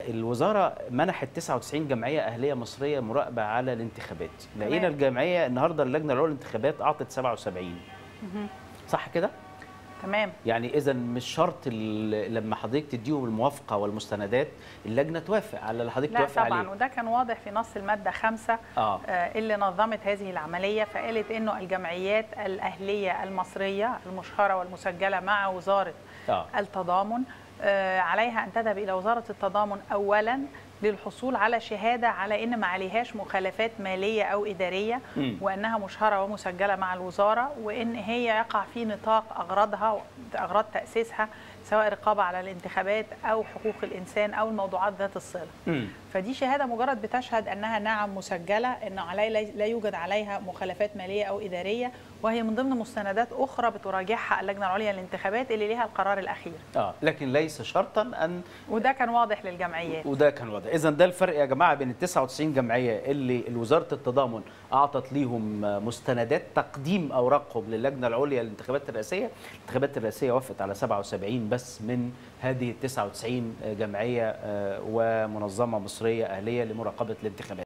الوزاره منحت 99 جمعيه اهليه مصريه مراقبه على الانتخابات لقينا تمام. الجمعيه النهارده اللجنه العليا للانتخابات اعطت 77 صح كده تمام يعني اذا مش شرط ال- لما حضرتك تديهم الموافقه والمستندات اللجنه توافق على اللي حضرتك لا توافق طبعا عليه وده كان واضح في نص الماده خمسة اه آه، اللي نظمت هذه العمليه فقالت انه الجمعيات الاهليه المصريه المشهره والمسجله مع وزاره اه التضامن آه، عليها ان تذهب الى وزاره التضامن اولا للحصول على شهاده على ان ما عليهاش مخالفات ماليه او اداريه مم. وانها مشهره ومسجله مع الوزاره وان هي يقع في نطاق اغراضها اغراض تاسيسها سواء رقابه على الانتخابات او حقوق الانسان او الموضوعات ذات الصله مم. فدي شهاده مجرد بتشهد انها نعم مسجله ان علي لا يوجد عليها مخالفات ماليه او اداريه وهي من ضمن مستندات اخرى بتراجعها اللجنه العليا للانتخابات اللي ليها القرار الاخير اه لكن ليس شرطا ان وده كان واضح للجمعيات وده كان واضح اذا ده الفرق يا جماعه بين ال 99 جمعيه اللي وزاره التضامن اعطت ليهم مستندات تقديم اوراقهم للجنه العليا للانتخابات الرئاسيه الانتخابات الرئاسيه وافقت على 77 بس من هذه ال 99 جمعيه آه، ومنظمه مصريه اهليه لمراقبه الانتخابات